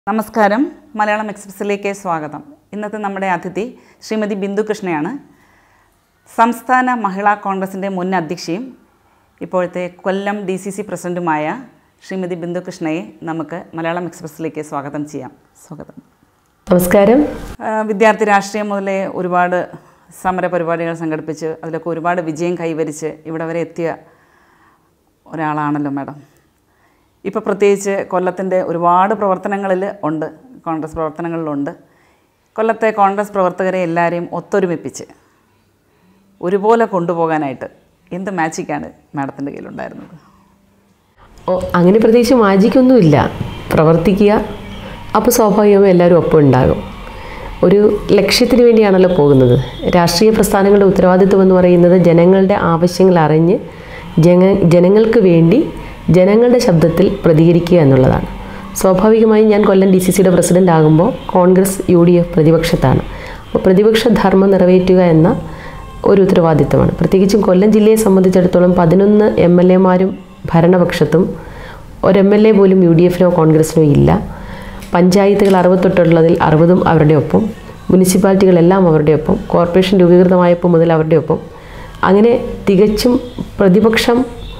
നമസ്കാരം മലയാളം എക്സ്പ്രസിലേക്ക് സ്വാഗതം ഇന്നത്തെ നമ്മുടെ അതിഥി ശ്രീമതി ബിന്ദു കൃഷ്ണയാണ് സംസ്ഥാന മഹിളാ കോൺഗ്രസിൻ്റെ മുൻ അധ്യക്ഷയും ഇപ്പോഴത്തെ കൊല്ലം ഡി സി സി പ്രസിഡൻറ്റുമായ ശ്രീമതി ബിന്ദു കൃഷ്ണയെ നമുക്ക് മലയാളം എക്സ്പ്രസിലേക്ക് സ്വാഗതം ചെയ്യാം സ്വാഗതം നമസ്കാരം ആ, വിദ്യാർത്ഥി രാഷ്ട്രീയം മുതലേ ഒരുപാട് സമര പരിപാടികൾ സംഘടിപ്പിച്ച് അതിലൊക്കെ ഒരുപാട് വിജയം കൈവരിച്ച് ഇവിടെ വരെ എത്തിയ ഒരാളാണല്ലോ മാഡം ഇപ്പോൾ പ്രത്യേകിച്ച് കൊല്ലത്തിൻ്റെ ഒരുപാട് പ്രവർത്തനങ്ങളിൽ ഉണ്ട് കോൺഗ്രസ് പ്രവർത്തനങ്ങളിലുണ്ട് കൊല്ലത്തെ കോൺഗ്രസ് പ്രവർത്തകരെ എല്ലാവരെയും ഒത്തൊരുമിപ്പിച്ച് ഒരുപോലെ കൊണ്ടുപോകാനായിട്ട് എന്ത് മാജിക്കാണ് മാഡത്തിൻ്റെ കയ്യിലുണ്ടായിരുന്നത് ഓ അങ്ങനെ പ്രത്യേകിച്ച് മാജിക്കൊന്നുമില്ല പ്രവർത്തിക്കുക അപ്പോൾ സ്വാഭാവികമായും എല്ലാവരും ഒപ്പം ഉണ്ടാകും ഒരു ലക്ഷ്യത്തിന് വേണ്ടിയാണല്ലോ പോകുന്നത് രാഷ്ട്രീയ പ്രസ്ഥാനങ്ങളുടെ ഉത്തരവാദിത്വം എന്ന് പറയുന്നത് ജനങ്ങളുടെ ആവശ്യങ്ങൾ അറിഞ്ഞ് ജന ജനങ്ങൾക്ക് വേണ്ടി ജനങ്ങളുടെ ശബ്ദത്തിൽ പ്രതികരിക്കുക എന്നുള്ളതാണ് സ്വാഭാവികമായും ഞാൻ കൊല്ലം ഡി സി സിയുടെ പ്രസിഡൻ്റ് ആകുമ്പോൾ കോൺഗ്രസ് യു ഡി എഫ് പ്രതിപക്ഷത്താണ് അപ്പോൾ പ്രതിപക്ഷ ധർമ്മം നിറവേറ്റുക എന്ന ഒരു ഉത്തരവാദിത്തമാണ് പ്രത്യേകിച്ചും കൊല്ലം ജില്ലയെ സംബന്ധിച്ചിടത്തോളം പതിനൊന്ന് എം എൽ എമാരും ഭരണപക്ഷത്തും ഒരു എം എൽ എ പോലും യു ഡി എഫിനോ കോൺഗ്രസിനോ ഇല്ല പഞ്ചായത്തുകൾ അറുപത്തെട്ടുള്ളതിൽ അറുപതും അവരുടെ ഒപ്പം മുനിസിപ്പാലിറ്റികളെല്ലാം അവരുടെ ഒപ്പം കോർപ്പറേഷൻ രൂപീകൃതമായപ്പോൾ മുതൽ അവരുടെ ഒപ്പം അങ്ങനെ തികച്ചും പ്രതിപക്ഷം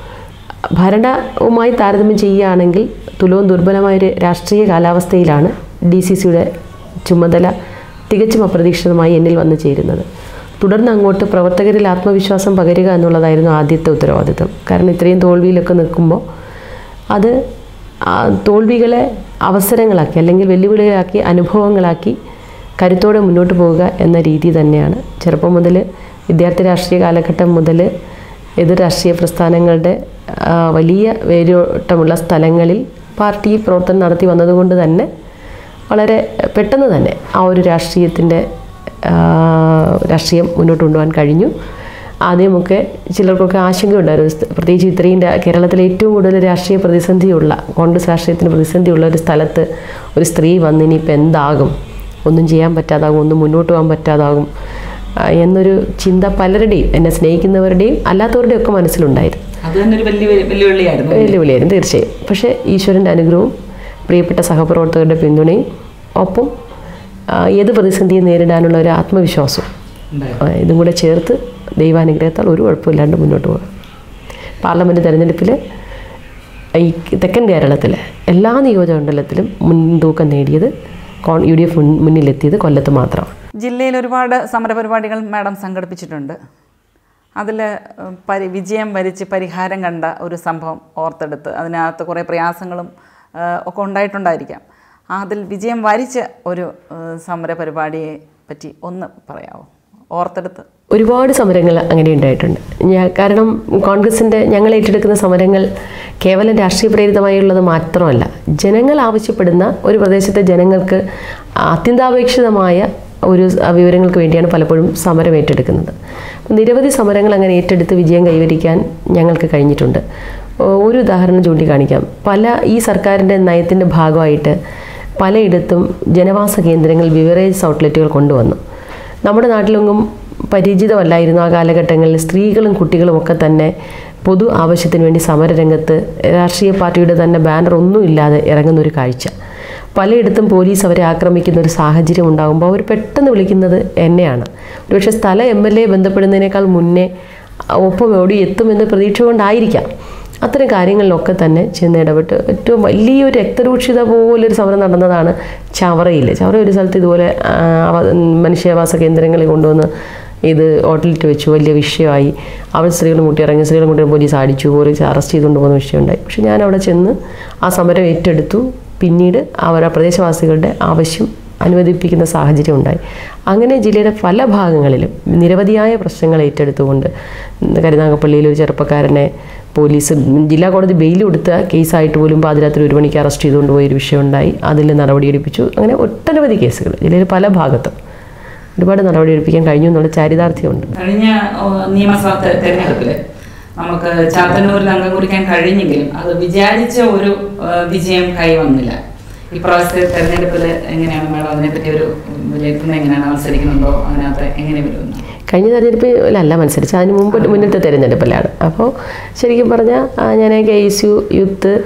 ഭരണവുമായി താരതമ്യം ചെയ്യുകയാണെങ്കിൽ തുലവും ദുർബലമായൊരു രാഷ്ട്രീയ കാലാവസ്ഥയിലാണ് ഡി സി സിയുടെ ചുമതല തികച്ചും അപ്രതീക്ഷിതമായി എന്നിൽ വന്നു ചേരുന്നത് തുടർന്ന് അങ്ങോട്ട് പ്രവർത്തകരിൽ ആത്മവിശ്വാസം പകരുക എന്നുള്ളതായിരുന്നു ആദ്യത്തെ ഉത്തരവാദിത്വം കാരണം ഇത്രയും തോൽവിയിലൊക്കെ നിൽക്കുമ്പോൾ അത് ആ തോൽവികളെ അവസരങ്ങളാക്കി അല്ലെങ്കിൽ വെല്ലുവിളികളാക്കി അനുഭവങ്ങളാക്കി കരുത്തോടെ മുന്നോട്ട് പോവുക എന്ന രീതി തന്നെയാണ് ചെറുപ്പം മുതൽ വിദ്യാർത്ഥി രാഷ്ട്രീയ കാലഘട്ടം മുതൽ എതിർ രാഷ്ട്രീയ പ്രസ്ഥാനങ്ങളുടെ ആ, വലിയ വേരോട്ടമുള്ള സ്ഥലങ്ങളിൽ പാർട്ടി പ്രവർത്തനം നടത്തി വന്നതുകൊണ്ട് തന്നെ വളരെ പെട്ടെന്ന് തന്നെ ആ ഒരു രാഷ്ട്രീയത്തിൻ്റെ ആ, രാഷ്ട്രീയം മുന്നോട്ട് കൊണ്ടുപോകാൻ കഴിഞ്ഞു ആദ്യമൊക്കെ ചിലർക്കൊക്കെ ആശങ്കയുണ്ടായിരുന്നു സ് പ്രത്യേകിച്ച് ഇത്രയും രാ- കേരളത്തിലെ ഏറ്റവും കൂടുതൽ രാഷ്ട്രീയ പ്രതിസന്ധിയുള്ള കോൺഗ്രസ് രാഷ്ട്രീയത്തിന് പ്രതിസന്ധിയുള്ള ഒരു സ്ഥലത്ത് ഒരു സ്ത്രീ വന്ന് ഇനിയിപ്പോൾ എന്താകും ഒന്നും ചെയ്യാൻ പറ്റാതാകും ഒന്നും മുന്നോട്ട് പോകാൻ പറ്റാതാകും ആ, എന്നൊരു ചിന്ത പലരുടെയും എന്നെ സ്നേഹിക്കുന്നവരുടെയും അല്ലാത്തവരുടെയും ഒക്കെ മനസ്സിലുണ്ടായിരുന്നു അത് തന്നെ ഒരു വലിയ വെല്ലുവിളിയായിരുന്നു വെല്ലുവിളിയായിരുന്നു തീർച്ചയായും പക്ഷേ ഈശ്വരൻ്റെ അനുഗ്രഹവും പ്രിയപ്പെട്ട സഹപ്രവർത്തകരുടെ പിന്തുണയും ഒപ്പം ആ, ഏത് പ്രതിസന്ധിയെ നേരിടാനുള്ള ഒരു ആത്മവിശ്വാസവും ഉണ്ടായിരുന്നു. ആ, ഇതും കൂടെ ചേർത്ത് ദൈവാനുഗ്രഹത്താൽ ഒരു കുഴപ്പമില്ലാണ്ട് മുന്നോട്ട് പോകും പാർലമെൻറ്റ് തെരഞ്ഞെടുപ്പിൽ ഈ തെക്കൻ കേരളത്തിലെ എല്ലാ നിയോജകമണ്ഡലത്തിലും മുൻതൂക്കം നേടിയത് കോൺ യു ഡി എഫ് മുൻ മുന്നിലെത്തിയത് കൊല്ലത്ത് മാത്രമാണ് ജില്ലയിൽ ഒരുപാട് സമരപരിപാടികൾ മാഡം സംഘടിപ്പിച്ചിട്ടുണ്ട് അതിൽ പരി വിജയം വരിച്ച് പരിഹാരം കണ്ട ഒരു സംഭവം ഓർത്തെടുത്ത് അതിനകത്ത് കുറേ പ്രയാസങ്ങളും ആ, ഒക്കെ ഉണ്ടായിട്ടുണ്ടായിരിക്കാം അതിൽ വിജയം വരിച്ച ഒരു ആ, സമരപരിപാടിയെ പറ്റി ഒന്ന് പറയാമോ ഓർത്തെടുത്ത് ഒരുപാട് സമരങ്ങൾ അങ്ങനെ ഉണ്ടായിട്ടുണ്ട് ഞാൻ കാരണം കോൺഗ്രസിൻ്റെ ഞങ്ങൾ ഏറ്റെടുക്കുന്ന സമരങ്ങൾ കേവലം രാഷ്ട്രീയ പ്രേരിതമായുള്ളത് മാത്രമല്ല ജനങ്ങൾ ആവശ്യപ്പെടുന്ന ഒരു പ്രദേശത്തെ ജനങ്ങൾക്ക് അത്യന്താപേക്ഷിതമായ ഒരു സ- വിവരങ്ങൾക്ക് വേണ്ടിയാണ് പലപ്പോഴും സമരം ഏറ്റെടുക്കുന്നത് നിരവധി സമരങ്ങൾ അങ്ങനെ ഏറ്റെടുത്ത് വിജയം കൈവരിക്കാൻ ഞങ്ങൾക്ക് കഴിഞ്ഞിട്ടുണ്ട് ഓ- ഒരു ഉദാഹരണം ചൂണ്ടിക്കാണിക്കാം പല ഈ സർക്കാരിൻ്റെ നയത്തിൻ്റെ ഭാഗമായിട്ട് പലയിടത്തും ജനവാസ കേന്ദ്രങ്ങൾ ബിവറേജ് ഔട്ട്ലെറ്റുകൾ കൊണ്ടുവന്നു നമ്മുടെ നാട്ടിലൊന്നും പരിചിതമല്ലായിരുന്നു ആ കാലഘട്ടങ്ങളിൽ സ്ത്രീകളും കുട്ടികളും ഒക്കെ തന്നെ പൊതു ആവശ്യത്തിന് വേണ്ടി സമരരംഗത്ത് രാഷ്ട്രീയ പാർട്ടിയുടെ തന്നെ ബാനർ ഒന്നുമില്ലാതെ ഇറങ്ങുന്ന ഒരു കാഴ്ച പലയിടത്തും പോലീസ് അവരെ ആക്രമിക്കുന്ന ഒരു സാഹചര്യം ഉണ്ടാകുമ്പോൾ അവർ പെട്ടെന്ന് വിളിക്കുന്നത് എന്നെയാണ് ഒരുപക്ഷെ സ്ഥല എം എൽ എ ബന്ധപ്പെടുന്നതിനേക്കാൾ മുന്നേ ഒപ്പം ഓടി എത്തുമെന്ന് പ്രതീക്ഷ കൊണ്ടായിരിക്കാം അത്തരം കാര്യങ്ങളിലൊക്കെ തന്നെ ചെന്ന് ഇടപെട്ട് ഏറ്റവും വലിയൊരു രക്തരൂക്ഷിത പോലൊരു സമരം നടന്നതാണ് ചവറയിൽ ചവറ ഒരു സ്ഥലത്ത് ഇതുപോലെ ആ, അവ- മനുഷ്യാവാസ കേന്ദ്രങ്ങളിൽ കൊണ്ടുവന്ന് ഇത് ഹോട്ടലിട്ട് വെച്ചു വലിയ വിഷയമായി അവിടെ സ്ത്രീകൾ മുട്ടിയിറങ്ങി സ്ത്രീകൾ മുട്ടി പോലീസ് അടിച്ചു പോലീസ് അറസ്റ്റ് ചെയ്തുകൊണ്ട് പോകുന്ന വിഷയമുണ്ടായി പക്ഷെ ഞാൻ അവിടെ ചെന്ന് ആ സമരം ഏറ്റെടുത്തു പിന്നീട് അവർ ആ പ്രദേശവാസികളുടെ ആവശ്യം അനുവദിപ്പിക്കുന്ന സാഹചര്യം ഉണ്ടായി അങ്ങനെ ജില്ലയുടെ പല ഭാഗങ്ങളിലും നിരവധിയായ പ്രശ്നങ്ങൾ ഏറ്റെടുത്തുകൊണ്ട് കരുനാഗപ്പള്ളിയിൽ ഒരു ചെറുപ്പക്കാരനെ പോലീസ് ജില്ലാ കോടതി ബെയിൽ കൊടുത്ത കേസായിട്ട് പോലും പാതിരാത്രി ഒരു മണിക്ക് അറസ്റ്റ് ചെയ്തുകൊണ്ട് പോയൊരു വിഷയമുണ്ടായി അതിൽ നടപടിയെടുപ്പിച്ചു അങ്ങനെ ഒട്ടനവധി കേസുകൾ ജില്ലയിൽ പല ഭാഗത്തും ഒരുപാട് നടപടിയെടുപ്പിക്കാൻ കഴിഞ്ഞു എന്നുള്ള ചാരിതാർത്ഥ്യമുണ്ട് കഴിഞ്ഞ ഓ, നിയമസഭാ തെ- തെരഞ്ഞെടുപ്പിൽ നമുക്ക് ചാത്തന്നൂരിൽ അംഗം കുറിക്കാൻ കഴിഞ്ഞെങ്കിലും അത് വിചാരിച്ച ഒരു ആ, വിജയം കൈവന്നില്ല ഇപ്രാവശ്യത്തെ തെരഞ്ഞെടുപ്പിൽ എങ്ങനെയാണ് മാഡം അതിനെപ്പറ്റി ഒരു വിലയിരുത്തുന്നത് എങ്ങനെയാണ് മത്സരിക്കുന്നുണ്ടോ അതിനകത്ത് എങ്ങനെ വരുമെന്ന് കഴിഞ്ഞ തെരഞ്ഞെടുപ്പിലല്ല മത്സരിച്ചത് അതിന് മുമ്പ് മുന്നത്തെ തെരഞ്ഞെടുപ്പിലാണ് അപ്പോൾ ശരിക്കും പറഞ്ഞാൽ ആ, ഞാൻ കെ എസ് യു യൂത്ത്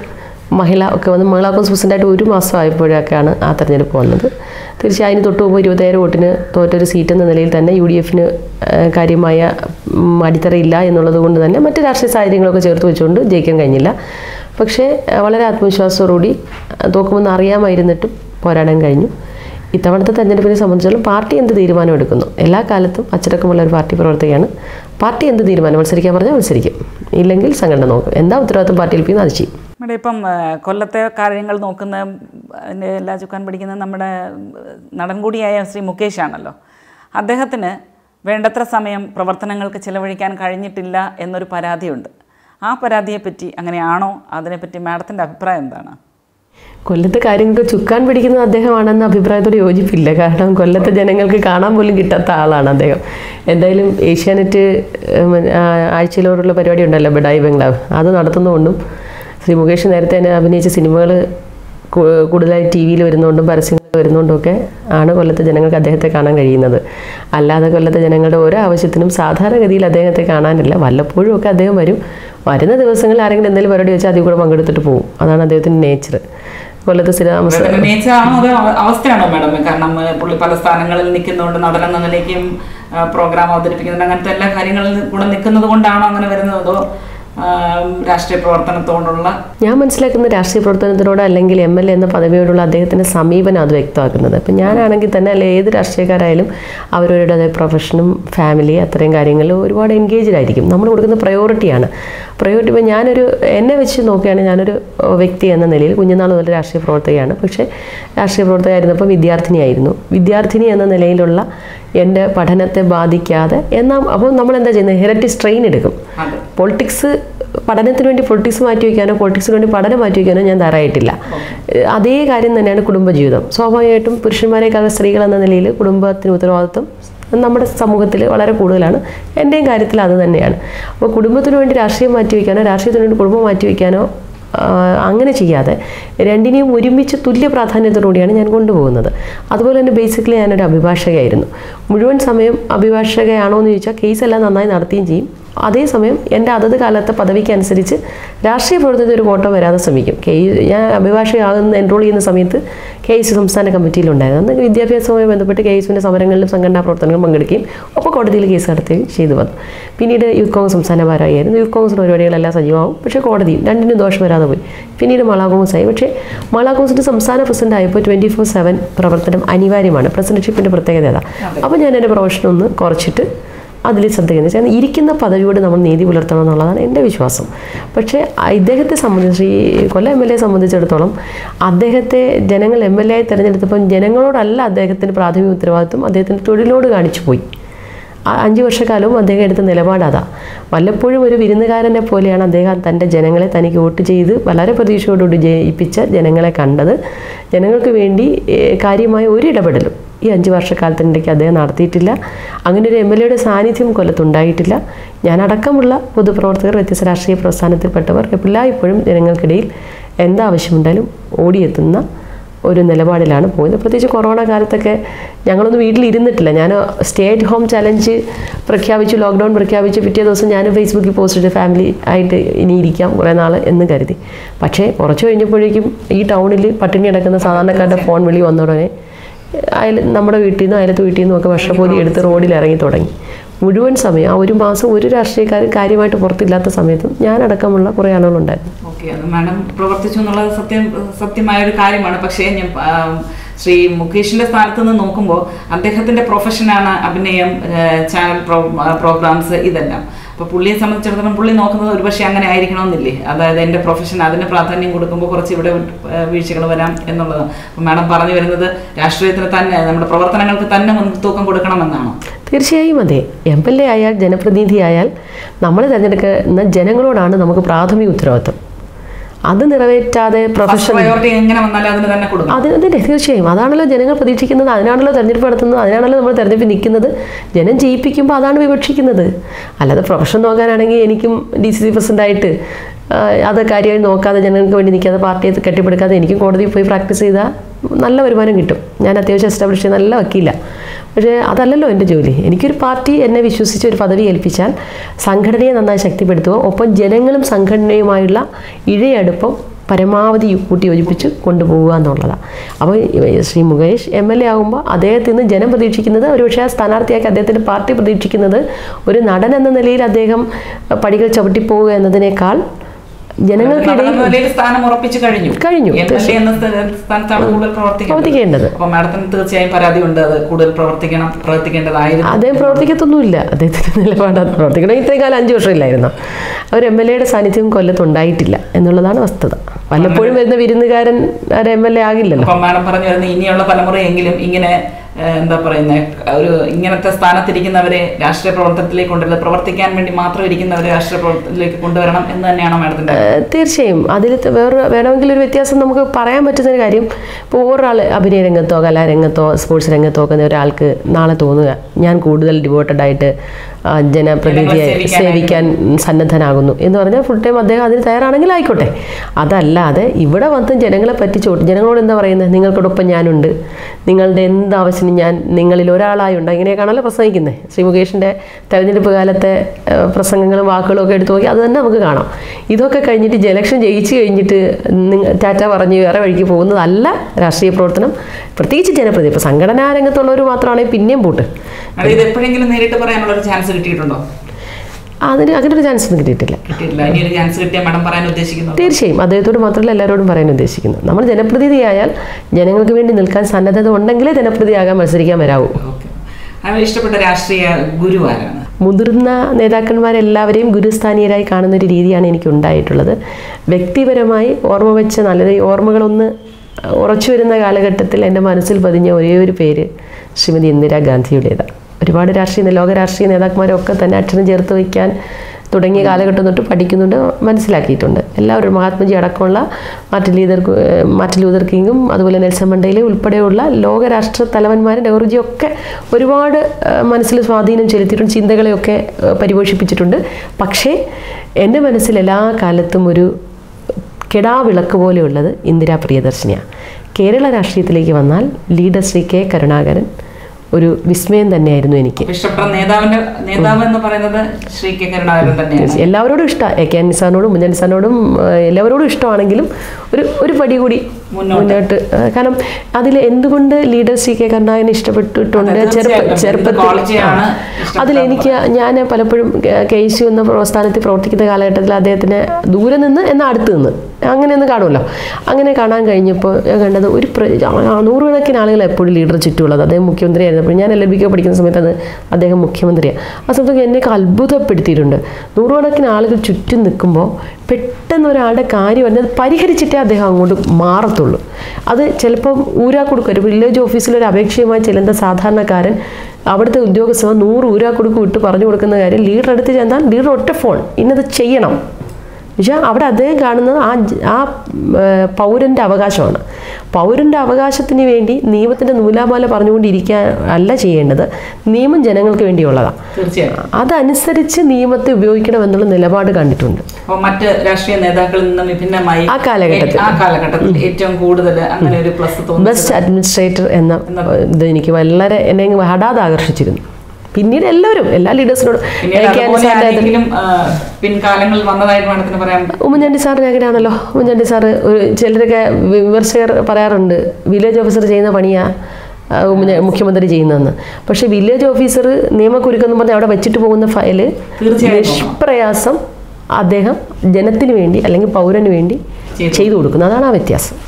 മഹിള ഒക്കെ വന്ന് മഹിളാ കോൺഗ്രസ് പ്രസിഡൻ്റായിട്ട് ഒരു മാസം ആയപ്പോഴൊക്കെയാണ് ആ തെരഞ്ഞെടുപ്പ് വന്നത് തീർച്ചയായും അതിന് തൊട്ട് മുമ്പ് ഇരുപത്തായിരം വോട്ടിന് തോറ്റൊരു സീറ്റ് എന്ന നിലയിൽ തന്നെ യു ഡി എഫിന് കാര്യമായ ഉം, അടിത്തറയില്ല എന്നുള്ളത് കൊണ്ട് തന്നെ മറ്റ് രാഷ്ട്രീയ സാഹചര്യങ്ങളൊക്കെ ചേർത്ത് വെച്ചുകൊണ്ട് ജയിക്കാൻ കഴിഞ്ഞില്ല പക്ഷേ അഹ് വളരെ ആത്മവിശ്വാസത്തോടുകൂടി അഹ് തോക്കുമെന്ന് അറിയാമായിരുന്നിട്ടും പോരാടാൻ കഴിഞ്ഞു ഇത്തവണത്തെ തെരഞ്ഞെടുപ്പിനെ സംബന്ധിച്ചിടത്തോളം പാർട്ടി എന്ത് തീരുമാനം എടുക്കുന്നു എല്ലാ കാലത്തും അച്ചടക്കമുള്ള ഒരു പാർട്ടി പ്രവർത്തകയാണ് പാർട്ടി എന്ത് തീരുമാനം മത്സരിക്കാൻ പറഞ്ഞാൽ മത്സരിക്കും ഇല്ലെങ്കിൽ സംഘടന നോക്കും എന്താ ഉത്തരവാദിത്വം പാർട്ടി ഏൽപ്പിക്കുന്നത് അത് ചെയ്യും ഇവിടെ ഇപ്പം ആ, കൊല്ലത്തെ കാര്യങ്ങൾ നോക്കുന്ന അതിൻ്റെ എല്ലാ ചുക്കാൻ പിടിക്കുന്ന നമ്മുടെ ഉം, നടൻ കൂടിയായ ശ്രീ മുകേഷ് ആണല്ലോ അദ്ദേഹത്തിന് വേണ്ടത്ര സമയം പ്രവർത്തനങ്ങൾക്ക് ചിലവഴിക്കാൻ കഴിഞ്ഞിട്ടില്ല എന്നൊരു പരാതിയുണ്ട് ആ പരാതിയെപ്പറ്റി അങ്ങനെയാണോ അതിനെപ്പറ്റി മാഡത്തിൻ്റെ അഭിപ്രായം എന്താണ് കൊല്ലത്തെ കാര്യങ്ങൾക്ക് ചുക്കാൻ പിടിക്കുന്നത് അദ്ദേഹമാണെന്ന അഭിപ്രായത്തോട് യോജിപ്പില്ല കാരണം കൊല്ലത്തെ ജനങ്ങൾക്ക് കാണാൻ പോലും കിട്ടാത്ത ആളാണ് അദ്ദേഹം എന്തായാലും ഏഷ്യാനെറ്റ് ഉം, ആ, ആഴ്ചയിലോടുള്ള പരിപാടി ഉണ്ടല്ലോ ബഡായി ബംഗ്ലാവ് അത് നടത്തുന്നതുകൊണ്ടും ശ്രീ മുകേഷ് നേരത്തെ തന്നെ അഭിനയിച്ച സിനിമകൾ കൂടുതലായി ടി വിയിൽ വരുന്നതുകൊണ്ടും പരസ്യങ്ങൾ വരുന്നതുകൊണ്ടും ഒക്കെ ആണ് കൊല്ലത്തെ ജനങ്ങൾക്ക് അദ്ദേഹത്തെ കാണാൻ കഴിയുന്നത് അല്ലാതെ കൊല്ലത്തെ ജനങ്ങളുടെ ഓരോ ആവശ്യത്തിനും സാധാരണഗതിയിൽ അദ്ദേഹത്തെ കാണാനില്ല വല്ലപ്പോഴും ഒക്കെ അദ്ദേഹം വരും വരുന്ന ദിവസങ്ങളിൽ ആരെങ്കിലും എന്തെങ്കിലും പരിപാടി വെച്ചാൽ അതിൽ കൂടെ പങ്കെടുത്തിട്ട് പോകും അതാണ് അദ്ദേഹത്തിൻ്റെ നേച്ചർ കൊല്ലത്തെ സ്ഥിരതാമസ നേച്ചറാണോ അതോ അവ- അവസ്ഥയാണോ മാഡം കാരണം ഏ, പുള്ളി പല സ്ഥാനങ്ങളിൽ നിൽക്കുന്നതുകൊണ്ട് നടനെന്ന നിലയ്ക്കും ആ, പ്രോഗ്രാം അവതരിപ്പിക്കുന്നുണ്ട് അങ്ങനത്തെ എല്ലാ കാര്യങ്ങളിൽ കൂടെ നിൽക്കുന്നത് കൊണ്ടാണോ അങ്ങനെ വരുന്നത് അതോ ആ, രാഷ്ട്രീയ പ്രവർത്തനത്തോടുള്ള ഞാൻ മനസ്സിലാക്കുന്ന രാഷ്ട്രീയ പ്രവർത്തനത്തിനോട് അല്ലെങ്കിൽ എം എൽ എ എന്ന പദവിയോടുള്ള അദ്ദേഹത്തിൻ്റെ സമീപനം അത് വ്യക്തമാക്കുന്നത് ഇപ്പം ഞാനാണെങ്കിൽ തന്നെ അല്ലെ ഏത് രാഷ്ട്രീയക്കാരായാലും അവരവരുടെ പ്രൊഫഷനും ഫാമിലി അത്രയും കാര്യങ്ങളിൽ ഒരുപാട് എൻഗേജ്ഡ് ആയിരിക്കും നമ്മൾ കൊടുക്കുന്ന പ്രയോറിറ്റിയാണ് പ്രയോറിറ്റി ഇപ്പോൾ ഞാനൊരു എന്നെ വെച്ച് നോക്കുകയാണെങ്കിൽ ഞാനൊരു ഏഹ്, വ്യക്തി എന്ന നിലയിൽ കുഞ്ഞുനാൾ മുതൽ രാഷ്ട്രീയ പ്രവർത്തകയാണ് പക്ഷേ രാഷ്ട്രീയ പ്രവർത്തകയായിരുന്നപ്പോൾ വിദ്യാർത്ഥിനിയായിരുന്നു വിദ്യാർത്ഥിനി എന്ന നിലയിലുള്ള എൻ്റെ പഠനത്തെ ബാധിക്കാതെ എന്നാൽ അപ്പോൾ നമ്മൾ എന്താ ചെയ്യുന്നത് ഹെറിറ്റി സ്ട്രെയിൻ എടുക്കും അതെ പൊളിറ്റിക്സ് പഠനത്തിന് വേണ്ടി പൊളിറ്റിക്സ് മാറ്റി വയ്ക്കാനോ പൊളിറ്റിക്സിന് വേണ്ടി പഠനം മാറ്റി വയ്ക്കാനോ ഞാൻ തയ്യാറായിട്ടില്ല ഏഹ് അതേ കാര്യം തന്നെയാണ് കുടുംബജീവിതം സ്വാഭാവികമായിട്ടും പുരുഷന്മാരെക്കാൾ സ്ത്രീകൾ എന്ന നിലയിൽ കുടുംബത്തിന് ഉത്തരവാദിത്വം നമ്മുടെ സമൂഹത്തിൽ വളരെ കൂടുതലാണ് എൻ്റെയും കാര്യത്തിൽ അത് തന്നെയാണ് അപ്പോൾ കുടുംബത്തിന് വേണ്ടി രാഷ്ട്രീയം മാറ്റി വയ്ക്കാനോ രാഷ്ട്രീയത്തിന് വേണ്ടി കുടുംബം മാറ്റി വയ്ക്കാനോ ആഹ് അങ്ങനെ ചെയ്യാതെ രണ്ടിനെയും ഒരുമിച്ച് തുല്യ പ്രാധാന്യത്തോടുകൂടിയാണ് ഞാൻ കൊണ്ടുപോകുന്നത് അതുപോലെ തന്നെ ബേസിക്കലി ഞാനൊരു അഭിഭാഷകയായിരുന്നു മുഴുവൻ സമയം അഭിഭാഷകയാണോ എന്ന് ചോദിച്ചാൽ കേസെല്ലാം നന്നായി നടത്തുകയും ചെയ്യും അതേസമയം എൻ്റെ അതത് കാലത്തെ പദവിക്ക് അനുസരിച്ച് രാഷ്ട്രീയ പ്രവർത്തനത്തിൽ ഒരു കോട്ടം വരാതെ ശ്രമിക്കും കെ ഞാൻ അഭിഭാഷകയാകുന്ന എൻറോൾ ചെയ്യുന്ന സമയത്ത് കെ എസ് സംസ്ഥാന കമ്മിറ്റിയിലുണ്ടായിരുന്നു അന്ന് വിദ്യാഭ്യാസവുമായി ബന്ധപ്പെട്ട് കെ എസിൻ്റെ സമരങ്ങളിലും സംഘടനാ പ്രവർത്തനങ്ങളും പങ്കെടുക്കുകയും ഒപ്പം കോടതിയിൽ കേസ് നടത്തുകയും ചെയ്തു വന്നു പിന്നീട് യൂത്ത് കോൺഗ്രസ് സംസ്ഥാന ഭാരമായിരുന്നു യൂത്ത് കോൺഗ്രസ് പരിപാടികളെല്ലാം സജീവമാവും പക്ഷേ കോടതിയും രണ്ടിനും ദോഷം വരാതെ പോയി പിന്നീട് മളാ കോൺഗ്രസ് ആയി പക്ഷേ മളാ കോൺഗ്രസിൻ്റെ സംസ്ഥാന പ്രസിഡന്റ് ആയപ്പോൾ ട്വൻറ്റി ഫോർ സെവൻ പ്രവർത്തനം അനിവാര്യമാണ് പ്രസിഡന്റ്ഷിപ്പിൻ്റെ പ്രത്യേകത അതാ അപ്പോൾ ഞാൻ എൻ്റെ പ്രൊഫഷൻ ഒന്ന് കുറച്ചിട്ട് അതിൽ ശ്രദ്ധ കേന്ദ്രീകരിച്ച് ഇരിക്കുന്ന പദവിയോട് നമ്മൾ നീതി പുലർത്തണം എന്നുള്ളതാണ് എൻ്റെ വിശ്വാസം പക്ഷേ ആ ഇദ്ദേഹത്തെ സംബന്ധിച്ച് ഈ കൊല്ലം എം എൽ എ സംബന്ധിച്ചിടത്തോളം അദ്ദേഹത്തെ ജനങ്ങൾ എം എൽ എ ആയി തിരഞ്ഞെടുത്തപ്പം ജനങ്ങളോടല്ല അദ്ദേഹത്തിന് പ്രാഥമിക ഉത്തരവാദിത്വം അദ്ദേഹത്തിൻ്റെ തൊഴിലോട് കാണിച്ചു പോയി ആ അഞ്ച് വർഷക്കാലവും അദ്ദേഹം എടുത്ത നിലപാട് അതാ വല്ലപ്പോഴും ഒരു വിരുന്നുകാരനെ പോലെയാണ് അദ്ദേഹം തൻ്റെ ജനങ്ങളെ തനിക്ക് വോട്ട് ചെയ്ത് വളരെ പ്രതീക്ഷയോടുകൂടി ജയിപ്പിച്ച ജനങ്ങളെ കണ്ടത് ജനങ്ങൾക്ക് വേണ്ടി ഏഹ്, കാര്യമായ ഒരു ഇടപെടലും ഈ അഞ്ച് വർഷക്കാലത്തിനിടയ്ക്ക് അദ്ദേഹം നടത്തിയിട്ടില്ല അങ്ങനെ ഒരു എം എൽ എയുടെ സാന്നിധ്യം കൊല്ലത്തുണ്ടായിട്ടില്ല ഞാനടക്കമുള്ള പൊതുപ്രവർത്തകർ വ്യത്യസ്ത രാഷ്ട്രീയ പ്രസ്ഥാനത്തിൽപ്പെട്ടവർ എല്ലായ്പ്പോഴും ജനങ്ങൾക്കിടയിൽ എന്താവശ്യമുണ്ടായാലും ഓടിയെത്തുന്ന ഒരു നിലപാടിലാണ് പോയത് പ്രത്യേകിച്ച് കൊറോണ കാലത്തൊക്കെ ഞങ്ങളൊന്നും വീട്ടിലിരുന്നിട്ടില്ല ഞാൻ സ്റ്റേ അറ്റ് ഹോം ചലഞ്ച് പ്രഖ്യാപിച്ചു ലോക്ക്ഡൗൺ പ്രഖ്യാപിച്ചു പിറ്റേ ദിവസം ഞാൻ ഫേസ്ബുക്കിൽ പോസ്റ്റ് ചെയ്ത് ഫാമിലി ആയിട്ട് ഇനി ഇരിക്കാം കുറേ നാൾ എന്ന് കരുതി പക്ഷേ കുറച്ച് കഴിഞ്ഞപ്പോഴേക്കും ഈ ടൗണിൽ പട്ടിണി കിടക്കുന്ന സാധാരണക്കാരുടെ ഫോൺ വിളി വന്ന ഉടനെ അയൽ നമ്മുടെ വീട്ടിൽ നിന്നും അയലത്ത് വീട്ടിൽ നിന്നും ഒക്കെ ഭക്ഷണപ്പൊതി എടുത്ത് റോഡിൽ ഇറങ്ങി തുടങ്ങി മുഴുവൻ സമയം ആ ഒരു മാസം ഒരു രാഷ്ട്രീയക്കാർ കാര്യമായിട്ട് പുറത്തില്ലാത്ത സമയത്തും ഞാനടക്കമുള്ള കുറേ ആളുകളുണ്ടായിരുന്നു ഓക്കെ അത് മാഡം പ്രവർത്തിച്ചു എന്നുള്ളത് സത്യം സത്യമായ ഒരു കാര്യമാണ് പക്ഷേ ഞാൻ ആ, ശ്രീ മുകേഷിന്റെ സ്ഥാനത്ത് നിന്ന് നോക്കുമ്പോൾ അദ്ദേഹത്തിന്റെ പ്രൊഫഷനാണ് അഭിനയം ചാനൽ പ്രോഗ്രാംസ് ഇതെല്ലാം അപ്പോൾ പുള്ളിയെ സംബന്ധിച്ചിടത്തോളം പുള്ളി നോക്കുന്നത് ഒരുപക്ഷെ അങ്ങനെ ആയിരിക്കണമെന്നില്ലേ അതായത് എൻ്റെ പ്രൊഫഷൻ അതിന് പ്രാധാന്യം കൊടുക്കുമ്പോൾ കുറച്ച് ഇവിടെ വീഴ്ചകൾ വരാം എന്നുള്ളതാണ് അപ്പോൾ മാഡം പറഞ്ഞു വരുന്നത് രാഷ്ട്രീയത്തിന് തന്നെ നമ്മുടെ പ്രവർത്തനങ്ങൾക്ക് തന്നെ മുൻതൂക്കം കൊടുക്കണമെന്നാണോ തീർച്ചയായും അതെ എം എൽ എ ആയാൽ ജനപ്രതിനിധി ആയാൽ നമ്മൾ തിരഞ്ഞെടുക്കുന്ന ജനങ്ങളോടാണ് നമുക്ക് പ്രാഥമിക ഉത്തരവാദിത്വം അത് നിറവേറ്റാതെ പ്രൊഫഷൻ പ്രയോറിറ്റി എങ്ങനെ വന്നാലും അതിന് തന്നെ കൊടുക്കണം അത് തന്നെ തീർച്ചയായും അതാണല്ലോ ജനങ്ങൾ പ്രതീക്ഷിക്കുന്നത് അതിനാണല്ലോ തെരഞ്ഞെടുപ്പ് നടത്തുന്നത് അതിനാണല്ലോ നമ്മൾ തെരഞ്ഞെടുപ്പ് നിൽക്കുന്നത് ജനം ജയിപ്പിക്കുമ്പോൾ അതാണ് വിവക്ഷിക്കുന്നത് അല്ലാതെ പ്രൊഫഷൻ നോക്കാനാണെങ്കിൽ എനിക്കും ഡി സി സി പ്രസിഡൻ്റായിട്ട് അത് കാര്യമായി നോക്കാതെ ജനങ്ങൾക്ക് വേണ്ടി നിൽക്കാതെ പാർട്ടിയെ കെട്ടിപ്പടുക്കാതെ എനിക്കും കോടതിയിൽ പോയി പ്രാക്ടീസ് ചെയ്താൽ നല്ല വരുമാനം കിട്ടും ഞാൻ അത്യാവശ്യം എസ്റ്റാബ്ലിഷ് ചെയ്യുന്ന നല്ല വക്കീല പക്ഷേ അതല്ലല്ലോ എൻ്റെ ജോലി എനിക്കൊരു പാർട്ടി എന്നെ വിശ്വസിച്ച് ഒരു പദവി ഏൽപ്പിച്ചാൽ സംഘടനയെ നന്നായി ശക്തിപ്പെടുത്തുക ഒപ്പം ജനങ്ങളും സംഘടനയുമായുള്ള ഇഴയടുപ്പം പരമാവധി കൂട്ടി യോജിപ്പിച്ച് കൊണ്ടുപോകുക എന്നുള്ളതാണ് അപ്പോൾ Shri Mukesh M L A ആകുമ്പോൾ അദ്ദേഹത്തിൽ നിന്ന് ജനം പ്രതീക്ഷിക്കുന്നത് ഒരുപക്ഷെ ആ സ്ഥാനാർത്ഥിയാക്കി അദ്ദേഹത്തിൻ്റെ പാർട്ടി പ്രതീക്ഷിക്കുന്നത് ഒരു നടൻ എന്ന നിലയിൽ അദ്ദേഹം പടികൾ ചവിട്ടിപ്പോവുക എന്നതിനേക്കാൾ ജനങ്ങൾക്കിടയിൽ നടന്ന നിലയിൽ സ്ഥാനം ഉറപ്പിച്ചു കഴിഞ്ഞു കഴിഞ്ഞു. എം എൽ എ എന്ന സ്ഥാന- സ്ഥാനത്താണ് കൂടുതൽ പ്രവർത്തിക്കുന്നത് പ്രവർത്തിക്കേണ്ടത് അപ്പൊ മാഡത്തിന് തീർച്ചയായും പരാതി ഉണ്ട് അത് കൂടുതൽ പ്രവർത്തിക്കണം പ്രവർത്തിക്കേണ്ടതായിരുന്നു അദ്ദേഹം പ്രവർത്തിക്കത്തൊന്നുമില്ല അദ്ദേഹത്തിൻ്റെ നിലപാട് അത് പ്രവർത്തിക്കണം ഇത്രയും കാലം അഞ്ച് വർഷമില്ലായിരുന്നു അവർ എം എൽ എയുടെ സാന്നിധ്യം കൊല്ലത്ത് ഉണ്ടായിട്ടില്ല എന്നുള്ളതാണ് വസ്തുത വല്ലപ്പോഴും വരുന്ന വിരുന്നുകാരൻ ഒരു എം എൽ എ ആകില്ലല്ലോ അപ്പൊ മാഡം പറഞ്ഞു വരുന്നത് ഇനിയുള്ള തലമുറയെങ്കിലും ഇങ്ങനെ ഏഹ്, എന്താ പറയുന്നത് ഒരു ഇങ്ങനത്തെ സ്ഥാനത്തിരിക്കുന്നവരെ രാഷ്ട്രീയ പ്രവർത്തനത്തിലേക്ക് കൊണ്ടുവരുന്നത് പ്രവർത്തിക്കാൻ വേണ്ടി മാത്രം ഇരിക്കുന്നവരെ രാഷ്ട്രീയ പ്രവർത്തനത്തിലേക്ക് കൊണ്ടുവരണം എന്ന് തന്നെയാണോ മാഡത്തിന്റെ ഏഹ് തീർച്ചയായും അതിൽ വേറെ വേണമെങ്കിൽ ഒരു വ്യത്യാസം നമുക്ക് പറയാൻ പറ്റുന്ന ഒരു കാര്യം ഇപ്പോൾ ഒരാൾ അഭിനയ രംഗത്തോ കലാരംഗത്തോ സ്പോർട്സ് രംഗത്തോ ഒക്കെ ഒരാൾക്ക് നാളെ തോന്നുക ഞാൻ കൂടുതൽ ഡിവോട്ടഡ് ആയിട്ട് ആ, ജനപ്രതിനിധിയെ ജനങ്ങളെ സേവിക്കാൻ സന്നദ്ധനാകുന്നു എന്ന് പറഞ്ഞാൽ ഫുൾ ടൈം അദ്ദേഹം അതിന് തയ്യാറാണെങ്കിൽ ആയിക്കോട്ടെ അതല്ലാതെ ഇവിടെ വന്ന് ജനങ്ങളെ പറ്റിച്ചോട്ട് ജനങ്ങളോട് എന്താ പറയുന്നത് നിങ്ങൾക്കൊടൊപ്പം ഞാനുണ്ട് നിങ്ങളുടെ എന്ത് ആവശ്യത്തിനും ഞാൻ നിങ്ങളിൽ ഒരാളായുണ്ട് ഇങ്ങനെയൊക്കെയാണല്ലോ പ്രസംഗിക്കുന്നത് ശ്രീ മുകേഷിൻ്റെ തെരഞ്ഞെടുപ്പ് കാലത്തെ ഏഹ്, പ്രസംഗങ്ങളും വാക്കുകളും ഒക്കെ എടുത്തു നോക്കി അത് തന്നെ നമുക്ക് കാണാം ഇതൊക്കെ കഴിഞ്ഞിട്ട് ജലക്ഷൻ ജയിച്ചു കഴിഞ്ഞിട്ട് നിങ്ങൾ ടാറ്റ പറഞ്ഞ് വേറെ വഴിക്ക് പോകുന്നതല്ല രാഷ്ട്രീയ പ്രവർത്തനം പ്രത്യേകിച്ച് ജനപ്രതി ഇപ്പോൾ സംഘടനാ രംഗത്തുള്ളവർ മാത്രമാണെങ്കിൽ പിന്നെയും പോട്ട് അത് ഇത് എപ്പോഴെങ്കിലും നേരിട്ട് പറയാനുള്ള ഒരു ചാൻസ് കിട്ടിയിട്ടുണ്ടോ അതിന് അങ്ങനെ ഒരു ചാൻസ് ഒന്നും കിട്ടിയിട്ടില്ല കിട്ടിയിട്ടില്ല ഇനി ഒരു ചാൻസ് കിട്ടിയാൽ മാഡം പറയാൻ ഉദ്ദേശിക്കുന്നത് തീർച്ചയായും അദ്ദേഹത്തോട് മാത്രമല്ല എല്ലാവരോടും പറയാൻ ഉദ്ദേശിക്കുന്നു നമ്മൾ ജനപ്രതിനിധിയായാൽ ജനങ്ങൾക്ക് വേണ്ടി നിൽക്കാൻ സന്നദ്ധത ഉണ്ടെങ്കിലേ ജനപ്രതിയാകാൻ മത്സരിക്കാൻ വരാവൂ ഓക്കെ അങ്ങനെ ഇഷ്ടപ്പെട്ട രാഷ്ട്രീയ ഗുരു ആരാണ് മുതിർന്ന നേതാക്കന്മാരെല്ലാവരെയും ഗുരുസ്ഥാനീയരായി കാണുന്ന ഒരു രീതിയാണ് എനിക്ക് ഉണ്ടായിട്ടുള്ളത് വ്യക്തിപരമായി ഓർമ്മ വെച്ച നല്ല ഓർമ്മകളൊന്ന് ഉറച്ചു വരുന്ന കാലഘട്ടത്തിൽ എൻ്റെ മനസ്സിൽ പതിഞ്ഞ ഒരേ ഒരു പേര് ശ്രീമതി ഇന്ദിരാഗാന്ധിയുടേതാണ് ഒരുപാട് രാഷ്ട്രീയ നേ- ലോക രാഷ്ട്രീയ നേതാക്കന്മാരൊക്കെ തന്നെ അക്ഷരം ചേർത്ത് വയ്ക്കാൻ തുടങ്ങിയ കാലഘട്ടം തൊട്ട് പഠിക്കുന്നുണ്ട് മനസ്സിലാക്കിയിട്ടുണ്ട് എല്ലാവരും മഹാത്മജി അടക്കമുള്ള മാർട്ടിൻ ലീതർ മാർട്ടിൻ ലൂതർ കിങ്ങും അതുപോലെ നെൽസൺ മണ്ടേലെ ഉൾപ്പെടെയുള്ള ലോകരാഷ്ട്ര തലവന്മാരും നെഹ്റുജിയൊക്കെ ഒരുപാട് ആ, മനസ്സിൽ സ്വാധീനം ചെലുത്തിയിട്ടുണ്ട് ചിന്തകളെയൊക്കെ ആ, പരിപോഷിപ്പിച്ചിട്ടുണ്ട് പക്ഷേ എൻ്റെ മനസ്സിൽ എല്ലാ കാലത്തും ഒരു കെടാവിളക്ക് പോലെയുള്ളത് ഇന്ദിരാ പ്രിയദർശിനിയാണ് കേരള രാഷ്ട്രീയത്തിലേക്ക് വന്നാൽ ലീഡർ ശ്രീ കെ കരുണാകരൻ ഒരു വിസ്മയം തന്നെയായിരുന്നു എനിക്ക് അപ്പൊ ഇഷ്ടപ്പെട്ട നേതാവിന്റെ നേതാവ് എന്ന് പറയുന്നത് ശ്രീ കെ കരുണാകരൻ തന്നെയാണ് എല്ലാവരോടും ഇഷ്ടമാണ് എ കെ നിസാറിനോടും മുജൻ നിസാറിനോടും ആ, എല്ലാവരോടും ഇഷ്ടമാണെങ്കിലും ഒരു ഒരു പടി കൂടി മുന്നോട്ട്. മുന്നോട്ട് ആ, കാരണം അതിൽ എന്തുകൊണ്ട് ലീഡർ സി കെ കരുണാകരൻ ഇഷ്ടപ്പെട്ടിട്ടുണ്ട് അതെ, ചെറുപ്പ തീർച്ചയായിട്ടും. ചെറുപ്പത്തിൽ ഇത് ക്വാളിറ്റിയാണ് ആ. അതിൽ എനിക്ക് ഞാൻ പലപ്പോഴും കെ എസ് യു എന്ന പ്രസ്ഥാനത്തിൽ പ്രവർത്തിക്കുന്ന കാലഘട്ടത്തിൽ അദ്ദേഹത്തിന് ദൂരെ നിന്ന് എന്നാൽ അടുത്ത് നിന്ന് അങ്ങനെയൊന്ന് കാണുമല്ലോ അങ്ങനെ കാണാൻ കഴിഞ്ഞപ്പോൾ ഞാൻ കണ്ടത് ഒരു പ്ര- ആ, നൂറുകണക്കിന് ആളുകൾ എപ്പോഴും ലീഡർ ചുറ്റുമുള്ളത് അദ്ദേഹം മുഖ്യമന്ത്രിയായിരുന്നപ്പോൾ ഞാൻ എൽ എൽ ബിക്ക് പഠിക്കുന്ന സമയത്ത് അത് അദ്ദേഹം മുഖ്യമന്ത്രിയാണ് ആ സമയത്തൊക്കെ എന്നെയൊക്കെ അത്ഭുതപ്പെടുത്തിയിട്ടുണ്ട് നൂറുകണക്കിന് ആളുകൾ ചുറ്റും നിൽക്കുമ്പോൾ പെട്ടെന്ന് ഒരാളുടെ കാര്യം പറഞ്ഞത് പരിഹരിച്ചിട്ടേ അദ്ദേഹം അങ്ങോട്ട് മാറത്തുള്ളൂ അത് ചിലപ്പം ഊരാ കൊടുക്കും ഒരു വില്ലേജ് ഓഫീസിൽ ഒരു അപേക്ഷയുമായി ചെല്ലുന്ന സാധാരണക്കാരൻ അവിടുത്തെ ഉദ്യോഗസ്ഥർ നൂറ് ഊരാ കൊടുക്കും വിട്ട് പറഞ്ഞു കൊടുക്കുന്ന കാര്യം ലീഡർ അടുത്ത് ചെന്നാൽ ലീഡർ ഒറ്റ ഫോൺ ഇന്നത് ചെയ്യണം പക്ഷേ അവിടെ അദ്ദേഹം കാണുന്നത് ആ ജ- ആ ഏർ, പൗരൻ്റെ അവകാശമാണ് പൗരൻ്റെ അവകാശത്തിന് വേണ്ടി നിയമത്തിൻ്റെ നൂലാമാല പറഞ്ഞുകൊണ്ടിരിക്കാൻ അല്ല ചെയ്യേണ്ടത് നിയമം ജനങ്ങൾക്ക് വേണ്ടിയുള്ളതാണ് തീർച്ചയായും അതനുസരിച്ച് നിയമത്തെ ഉപയോഗിക്കണം എന്നുള്ള നിലപാട് കണ്ടിട്ടുണ്ട് അപ്പൊ മറ്റ് രാഷ്ട്രീയ നേതാക്കളിൽ നിന്നും വിഭിന്നമായി ആ കാലഘട്ടത്തിൽ. ആ കാലഘട്ടത്തിൽ ഏറ്റവും കൂടുതൽ അങ്ങനെ ഒരു പ്ലസ് തോന്നുന്നു ബെസ്റ്റ് അഡ്മിനിസ്ട്രേറ്റർ എന്ന ഇത് എനിക്ക് വളരെ എന്നെ അങ്ങ് ഹഠാത് ആകർഷിച്ചിരുന്നു പിന്നീട് എല്ലാവരും എല്ലാ ലീഡേഴ്സിനോടും പിന്നീട് എ കെ അതുപോലെ അനുസാറിൻ്റെ ആരെങ്കിലും ആ, പിൻകാലങ്ങളിൽ വന്നതായിട്ട് വേണത്തിന് പറയാം ഉമ്മൻചാണ്ടി സാറിന് അങ്ങനെയാണല്ലോ ഉമ്മൻചാണ്ടി സാറ് ഒരു ചിലരൊക്കെ വിമർശകർ പറയാറുണ്ട് വില്ലേജ് ഓഫീസർ ചെയ്യുന്ന പണിയാ ആ, ഉമ്മൻചാ- മുഖ്യമന്ത്രി ചെയ്യുന്നതെന്ന് പക്ഷേ വില്ലേജ് ഓഫീസർ നിയമക്കുരുക്കെന്ന് പറഞ്ഞ് അവിടെ വെച്ചിട്ട് പോകുന്ന ഫയല് തീർച്ചയായും നിഷ്പ്രയാസം അദ്ദേഹം ജനത്തിന് വേണ്ടി അല്ലെങ്കിൽ പൗരന് വേണ്ടി ചെയ്തു. ചെയ്തു കൊടുക്കുന്നു അതാണ് ആ വ്യത്യാസം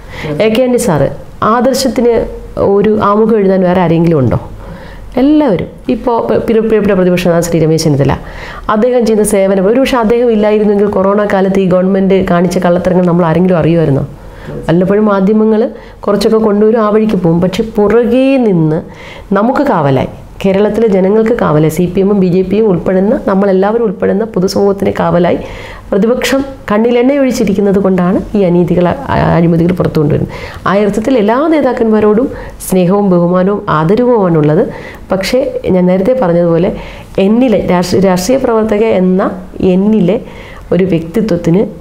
എ കെ ആൻഡി സാറ് ആദർശത്തിന് ഒരു ആമുഖം എഴുതാൻ വേറെ ആരെങ്കിലും ഉണ്ടോ എല്ലാവരും ഇപ്പോൾ പ്രിയപ്പെട്ട പ്രതിപക്ഷ നേതാവ് ശ്രീ രമേശ് ചെന്നിത്തല അദ്ദേഹം ചെയ്യുന്ന സേവനം ഒരുപക്ഷെ അദ്ദേഹം ഇല്ലായിരുന്നെങ്കിൽ കൊറോണ കാലത്ത് ഈ ഗവൺമെൻറ് കാണിച്ച കള്ളത്തരങ്ങൾ നമ്മൾ ആരെങ്കിലും അറിയുമായിരുന്നോ വല്ലപ്പോഴും മാധ്യമങ്ങൾ കുറച്ചൊക്കെ കൊണ്ടുവരും ആ വഴിക്ക് പോകും പക്ഷെ പുറകേ നിന്ന് നമുക്ക് കാവലായി കേരളത്തിലെ ജനങ്ങൾക്ക് കാവലായി സി പി എമ്മും ബി ജെ പിയും ഉൾപ്പെടുന്ന നമ്മളെല്ലാവരും ഉൾപ്പെടുന്ന പൊതുസമൂഹത്തിന് കാവലായി പ്രതിപക്ഷം കണ്ണിലെണ്ണ ഒഴിച്ചിരിക്കുന്നത് കൊണ്ടാണ് ഈ അനീതികൾ അ- അഴിമതികൾ പുറത്തു കൊണ്ടുവരുന്നത് ആ അർത്ഥത്തിൽ എല്ലാ നേതാക്കന്മാരോടും സ്നേഹവും ബഹുമാനവും ആദരവുമാണുള്ളത് പക്ഷേ ഞാൻ നേരത്തെ പറഞ്ഞതുപോലെ എന്നിലെ രാഷ്ട്രീയ രാഷ്ട്രീയ പ്രവർത്തക എന്ന എന്നിലെ ഒരു വ്യക്തിത്വത്തിന്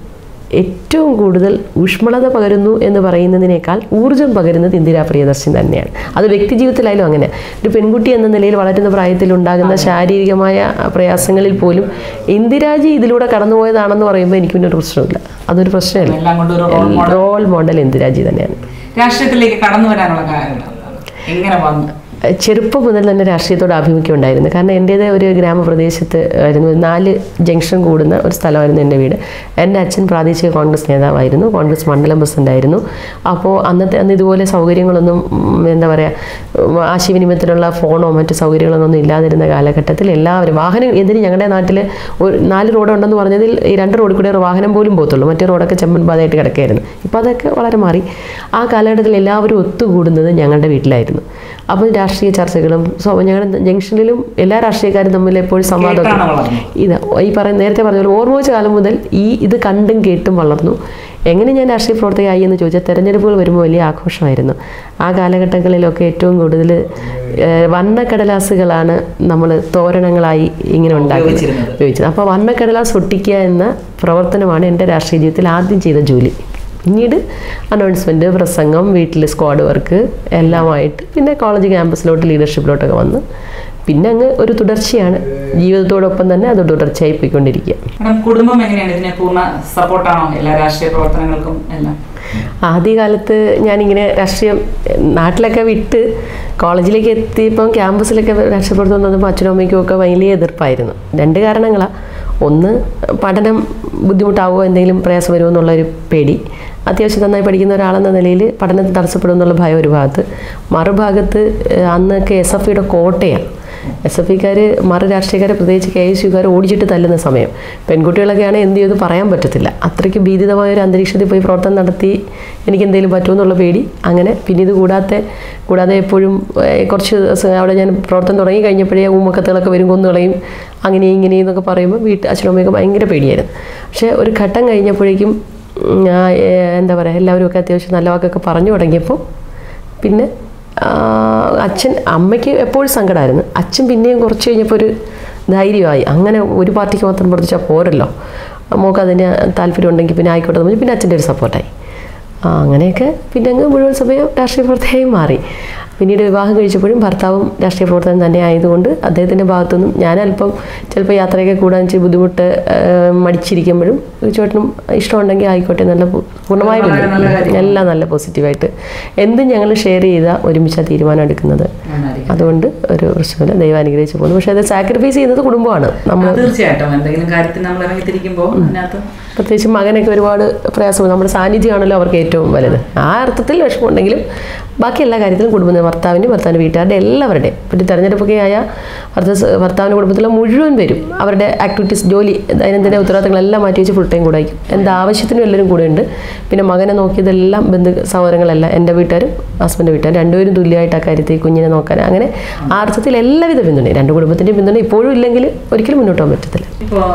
ഏറ്റവും കൂടുതൽ ഊഷ്മളത പകരുന്നു എന്ന് പറയുന്നതിനേക്കാൾ ഊർജ്ജം പകരുന്നത് ഇന്ദിരാ പ്രിയദർശൻ തന്നെയാണ് അത് വ്യക്തി ജീവിതത്തിലായാലും അങ്ങനെ ഒരു പെൺകുട്ടി എന്ന നിലയിൽ വളരുന്ന പ്രായത്തിൽ ഉണ്ടാകുന്ന ശാരീരികമായ പ്രയാസങ്ങളിൽ പോലും ഇന്ദിരാജി ഇതിലൂടെ കടന്നുപോയതാണെന്ന് പറയുമ്പോൾ എനിക്ക് പിന്നെ ഒരു പ്രശ്നമില്ല അതൊരു പ്രശ്നമില്ല എല്ലാം കൊണ്ട് ഒരു role model role model Indiraji തന്നെയാണ് രാഷ്ട്രീയത്തിലേക്ക് കടന്നു വരാനുള്ള കാരണം എന്താണ്? എങ്ങനെ വന്നു ചെറുപ്പം മുതൽ തന്നെ രാഷ്ട്രീയത്തോട് ആഭിമുഖ്യം ഉണ്ടായിരുന്നു കാരണം എൻ്റേത് ഒരു ഗ്രാമപ്രദേശത്ത് ആയിരുന്നു ഒരു നാല് ജംഗ്ഷൻ കൂടുന്ന ഒരു സ്ഥലമായിരുന്നു എൻ്റെ വീട് എൻ്റെ അച്ഛൻ പ്രാദേശിക കോൺഗ്രസ് നേതാവായിരുന്നു കോൺഗ്രസ് മണ്ഡലം പ്രസിഡന്റ് ആയിരുന്നു അപ്പോൾ അന്നത്തെ അന്ന് ഇതുപോലെ സൗകര്യങ്ങളൊന്നും ഉം, എന്താ പറയുക ആശയവിനിമയത്തിനുള്ള ഫോണോ മറ്റു സൗകര്യങ്ങളൊന്നും ഇല്ലാതിരുന്ന കാലഘട്ടത്തിൽ എല്ലാവരും വാഹനം എതിര് ഞങ്ങളുടെ നാട്ടിൽ ഒരു നാല് റോഡ് ഉണ്ടെന്ന് പറഞ്ഞതിൽ ഈ രണ്ട് റോഡിൽ കൂടെ ഒരു വാഹനം പോലും പോകത്തുള്ളൂ മറ്റേ റോഡൊക്കെ ചെമ്പൻ പാതയായിട്ട് കിടക്കുകയായിരുന്നു ഇപ്പോൾ അതൊക്കെ വളരെ മാറി ആ കാലഘട്ടത്തിൽ എല്ലാവരും ഒത്തുകൂടുന്നത് ഞങ്ങളുടെ വീട്ടിലായിരുന്നു അപ്പോൾ രാഷ്ട്രീയ ചർച്ചകളും സോ ഞങ്ങളുടെ ജംഗ്ഷനിലും എല്ലാ രാഷ്ട്രീയക്കാരും തമ്മിൽ എപ്പോഴും സംവാദമൊക്കെ കേട്ടാണ് വളർന്നത്. ഇത് ഈ പറയുന്ന നേരത്തെ പറഞ്ഞ പോലെ ഓർമ്മ വെച്ച കാലം മുതൽ ഈ ഇത് കണ്ടും കേട്ടും വളർന്നു എങ്ങനെ ഞാൻ രാഷ്ട്രീയ പ്രവർത്തകയായി എന്ന് ചോദിച്ചാൽ തെരഞ്ഞെടുപ്പുകൾ വരുമ്പോൾ വലിയ ആഘോഷമായിരുന്നു ആ കാലഘട്ടങ്ങളിലൊക്കെ ഏറ്റവും കൂടുതൽ ഏഹ്, വർണ്ണക്കടലാസുകളാണ് നമ്മൾ തോരണങ്ങളായി ഇങ്ങനെ ഉണ്ടാക്കുന്നത് ഉപയോഗിച്ചിരുന്നത്. ഉപയോഗിച്ചത് അപ്പോൾ വർണ്ണക്കടലാസ് ഒട്ടിക്കുക എന്ന പ്രവർത്തനമാണ് എൻ്റെ രാഷ്ട്രീയ ജീവിതത്തിൽ ആദ്യം ചെയ്ത ജോലി പിന്നീട് അനൗൺസ്മെൻറ്റ് പ്രസംഗം വീട്ടിൽ സ്ക്വാഡ് വർക്ക് എല്ലാമായിട്ട് പിന്നെ കോളേജ് ക്യാമ്പസിലോട്ട് ലീഡർഷിപ്പിലോട്ടൊക്കെ വന്ന് പിന്നെ അങ്ങ് ഒരു തുടർച്ചയാണ് ജീവിതത്തോടൊപ്പം തന്നെ അത് തുടർച്ചയായി പോയിക്കൊണ്ടിരിക്കുക മാഡം കുടുംബം എങ്ങനെയാണ് ഇതിനെ പൂർണ്ണ സപ്പോർട്ടാണോ എല്ലാ രാഷ്ട്രീയ പ്രവർത്തനങ്ങൾക്കും എല്ലാം ആദ്യകാലത്ത് ഞാനിങ്ങനെ രാഷ്ട്രീയം എഹ്, നാട്ടിലൊക്കെ വിട്ട് കോളേജിലേക്ക് എത്തിയപ്പം ക്യാമ്പസിലൊക്കെ രക്ഷപ്പെടുത്തു വന്നപ്പോൾ അച്ഛനും അമ്മയ്ക്കും ഒക്കെ വലിയ എതിർപ്പായിരുന്നു രണ്ട് കാരണങ്ങളാണ് ഒന്ന് പഠനം ബുദ്ധിമുട്ടാവുമോ എന്തെങ്കിലും പ്രയാസം വരുമോ എന്നുള്ളൊരു പേടി അത്യാവശ്യം നന്നായി പഠിക്കുന്ന ഒരാളെന്ന നിലയിൽ പഠനത്തിൽ തടസ്സപ്പെടും എന്നുള്ള ഭയം ഒരു ഭാഗത്ത് മറുഭാഗത്ത് ഏഹ്, അന്നൊക്കെ എസ് എഫ് ഇയുടെ കോട്ടയാണ് എസ് എഫ് ഇക്കാർ മറു രാഷ്ട്രീയക്കാരെ പ്രത്യേകിച്ച് കെ എസ് യുക്കാർ ഓടിച്ചിട്ട് തല്ലുന്ന സമയം പെൺകുട്ടികളൊക്കെയാണ് എന്ത് ചെയ്തു പറയാൻ പറ്റത്തില്ല അത്രയ്ക്ക് ഭീതിതമായ ഒരു അന്തരീക്ഷത്തിൽ പോയി പ്രവർത്തനം നടത്തി എനിക്ക് എന്തെങ്കിലും പറ്റുമെന്നുള്ള പേടി അങ്ങനെ പിന്നെ ഇത് കൂടാതെ കൂടാതെ എപ്പോഴും ഏഹ്, കുറച്ച് ദിവസം അവിടെ ഞാൻ പ്രവർത്തനം തുടങ്ങി കഴിഞ്ഞപ്പോഴേ ഊമക്കത്തുകളൊക്കെ വരും കൊന്നുകളയും അങ്ങനെ ഇങ്ങനെ എന്നൊക്കെ പറയുമ്പോൾ വീട്ട് അച്ഛനമ്മയൊക്കെ ഭയങ്കര പേടിയായിരുന്നു പക്ഷേ ഒരു ഘട്ടം കഴിഞ്ഞപ്പോഴേക്കും ഉം, ആ, ഏഹ്, എന്താ പറയുക എല്ലാവരും ഒക്കെ അത്യാവശ്യം നല്ല വാക്കൊക്കെ പറഞ്ഞു തുടങ്ങിയപ്പോൾ പിന്നെ ആ, അച്ഛൻ അമ്മയ്ക്ക് എപ്പോഴും സങ്കടമായിരുന്നു അച്ഛൻ പിന്നെയും കുറച്ച് കഴിഞ്ഞപ്പോൾ ഒരു ധൈര്യമായി അങ്ങനെ ഒരു പാർട്ടിക്ക് മാത്രം പ്രവർത്തിച്ചാൽ പോരല്ലോ മോൾക്ക് അതിന് താല്പര്യം ഉണ്ടെങ്കിൽ പിന്നെ ആയിക്കോട്ടെ എന്ന് പറഞ്ഞ് പിന്നെ അച്ഛൻ്റെ ഒരു സപ്പോർട്ടായി ആ, അങ്ങനെയൊക്കെ പിന്നെ അങ്ങ് മുഴുവൻ സമയം രാഷ്ട്രീയ പ്രവർത്തകയായി മാറി പിന്നീട് വിവാഹം കഴിച്ചപ്പോഴും ഭർത്താവും രാഷ്ട്രീയ പ്രവർത്തകൻ തന്നെ ആയതുകൊണ്ട് അദ്ദേഹത്തിൻ്റെ ഭാഗത്തുനിന്നും ഞാൻ അല്പം ചിലപ്പോൾ യാത്രയൊക്കെ കൂടാൻ ഇച്ചിരി ബുദ്ധിമുട്ട് ആ, മടിച്ചിരിക്കുമ്പോഴും ചേട്ടനും ഇഷ്ടമുണ്ടെങ്കിൽ ആയിക്കോട്ടെ നല്ല പൂ- പൂർണ്ണമായ വളരെ നല്ല ബന്ധം. കാര്യം. എല്ലാം നല്ല പോസിറ്റീവായിട്ട് എന്തും ഞങ്ങൾ ഷെയർ ചെയ്താൽ ഒരുമിച്ചാണ് തീരുമാനം എടുക്കുന്നത് നന്നായിരിക്കും. അതുകൊണ്ട് ഒരു പ്രശ്നമില്ല ദൈവം അനുഗ്രഹിച്ച് പോകുന്നു പക്ഷേ അത് സാക്രിഫൈസ് ചെയ്യുന്നത് കുടുംബമാണ് നമ്മൾ ആ, തീർച്ചയായിട്ടും എന്തെങ്കിലും കാര്യത്തിൽ നമ്മൾ ഇറങ്ങിത്തിരിക്കുമ്പോൾ അതിനകത്ത് പ്രത്യേകിച്ച് മകനൊക്കെ ഒരുപാട് പ്രയാസം നമ്മുടെ സാന്നിധ്യമാണല്ലോ അവർക്ക് ഏറ്റവും വലുത് ആ അർത്ഥത്തിൽ വിഷമമുണ്ടെങ്കിലും ബാക്കി എല്ലാ കാര്യത്തിലും കുടുംബം ഭർത്താവിൻ്റെ ഭർത്താവിൻ്റെ വീട്ടുകാരുടെ എല്ലാവരുടെയും പിന്നെ തെരഞ്ഞെടുപ്പൊക്കെ ആയ ഭർത്താവ് ഭർത്താവിൻ്റെ കുടുംബത്തിലെ മുഴുവൻ പേരും അവരുടെ ആക്ടിവിറ്റീസ് ജോലി ദൈനംദിന ഉത്തരവാദിത്തങ്ങളെല്ലാം മാറ്റി വെച്ച് ഫുൾ ടൈം കൂടെ ആയിരിക്കും എന്താ ആവശ്യത്തിനും എല്ലാവരും കൂടെ ഉണ്ട് പിന്നെ മകനെ നോക്കിയതെല്ലാം ബന്ധു സഹോദരങ്ങളെല്ലാം എൻ്റെ വീട്ടുകാരും ഹസ്ബൻഡ് വീട്ടുകാരും രണ്ടുപേരും തുല്യമായിട്ട് ആ കാര്യത്തിൽ കുഞ്ഞിനെ നോക്കാൻ അങ്ങനെ ആ അർത്ഥത്തിൽ എല്ലാവിധ പിന്തുണയും രണ്ട് കുടുംബത്തിൻ്റെയും പിന്തുണ ഇപ്പോഴും ഇല്ലെങ്കിൽ ഒരിക്കലും മുന്നോട്ട് പോകാൻ പറ്റത്തില്ല ഇപ്പോൾ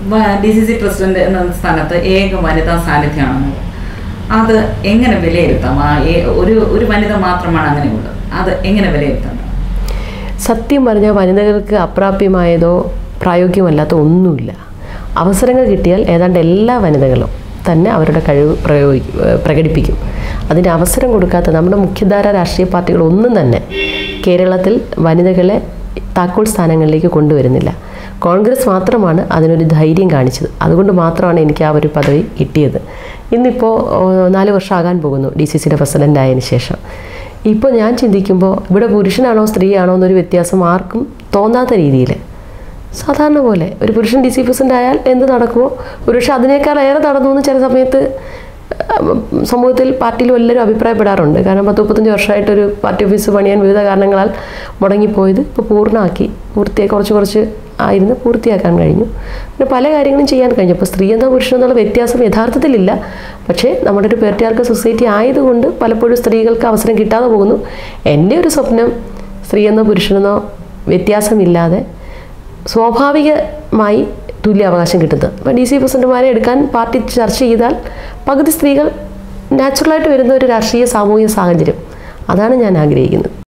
ഡി സി സി പ്രസിഡന്റ് എന്ന സ്ഥാനത്ത് ഏക വനിതാ സാന്നിധ്യമാണ് അത് എങ്ങനെ വിലയിരുത്താം ആ ഏ- ഒരു ഒരു വനിത മാത്രമാണ് അങ്ങനെയുള്ളത് അത് എങ്ങനെ വിലയിരുത്താം സത്യം പറഞ്ഞാൽ വനിതകൾക്ക് അപ്രാപ്യമായതോ പ്രായോഗികമല്ലാത്ത ഒന്നുമില്ല അവസരങ്ങൾ കിട്ടിയാൽ ഏതാണ്ട് എല്ലാ വനിതകളും തന്നെ അവരുടെ കഴിവ് പ്രയോഗി പ്രകടിപ്പിക്കും അതിന് അവസരം കൊടുക്കാത്ത നമ്മുടെ മുഖ്യധാര രാഷ്ട്രീയ പാർട്ടികൾ ഒന്നും തന്നെ കേരളത്തിൽ വനിതകളെ താക്കോൽ സ്ഥാനങ്ങളിലേക്ക് കൊണ്ടുവരുന്നില്ല കോൺഗ്രസ് മാത്രമാണ് അതിനൊരു ധൈര്യം കാണിച്ചത് അതുകൊണ്ട് മാത്രമാണ് എനിക്ക് ആ ഒരു പദവി കിട്ടിയത് ഇന്നിപ്പോൾ നാല് വർഷം ആകാൻ പോകുന്നു ഡി സി സിയുടെ പ്രസിഡൻ്റ് ആയതിനു ശേഷം ഇപ്പോൾ ഞാൻ ചിന്തിക്കുമ്പോൾ ഇവിടെ പുരുഷനാണോ സ്ത്രീയാണോ എന്നൊരു വ്യത്യാസം ആർക്കും തോന്നാത്ത രീതിയിൽ സാധാരണ പോലെ ഒരു പുരുഷൻ ഡി സി പ്രസിഡന്റ് ആയാൽ എന്ത് നടക്കുമോ പുരുഷൻ അതിനേക്കാൾ ഏറെ നടന്നു എന്ന് ചില സമയത്ത് ഉം, സമൂഹത്തിൽ പാർട്ടിയിലും എല്ലാവരും അഭിപ്രായപ്പെടാറുണ്ട് കാരണം പത്ത് മുപ്പത്തഞ്ച് വർഷമായിട്ട് ഒരു പാർട്ടി ഓഫീസ് പണിയാൻ വിവിധ കാരണങ്ങളാൽ മുടങ്ങിപ്പോയത് ഇപ്പോൾ പൂർണ്ണമാക്കി പൂർത്തിയായി കുറച്ച് കുറച്ച് ആയിരുന്നു പൂർത്തിയാക്കാൻ കഴിഞ്ഞു പിന്നെ പല കാര്യങ്ങളും ചെയ്യാൻ കഴിഞ്ഞു അപ്പോൾ സ്ത്രീ എന്നോ പുരുഷൻ എന്നുള്ള വ്യത്യാസം യഥാർത്ഥത്തിലില്ല പക്ഷേ നമ്മുടെ ഒരു പേർട്ടിയാർക്ക് സൊസൈറ്റി ആയതുകൊണ്ട് പലപ്പോഴും സ്ത്രീകൾക്ക് അവസരം കിട്ടാതെ പോകുന്നു എൻ്റെ ഒരു സ്വപ്നം സ്ത്രീ എന്നോ പുരുഷനെന്നോ വ്യത്യാസമില്ലാതെ സ്വാഭാവികമായി തുല്യ അവകാശം കിട്ടുന്നത് അപ്പോൾ ഡി സി പ്രസിഡന്റുമാരെ എടുക്കാൻ പാർട്ടി ചർച്ച ചെയ്താൽ പകുതി സ്ത്രീകൾ നാച്ചുറലായിട്ട് വരുന്ന ഒരു രാഷ്ട്രീയ സാമൂഹിക സാഹചര്യം അതാണ് ഞാൻ ആഗ്രഹിക്കുന്നത്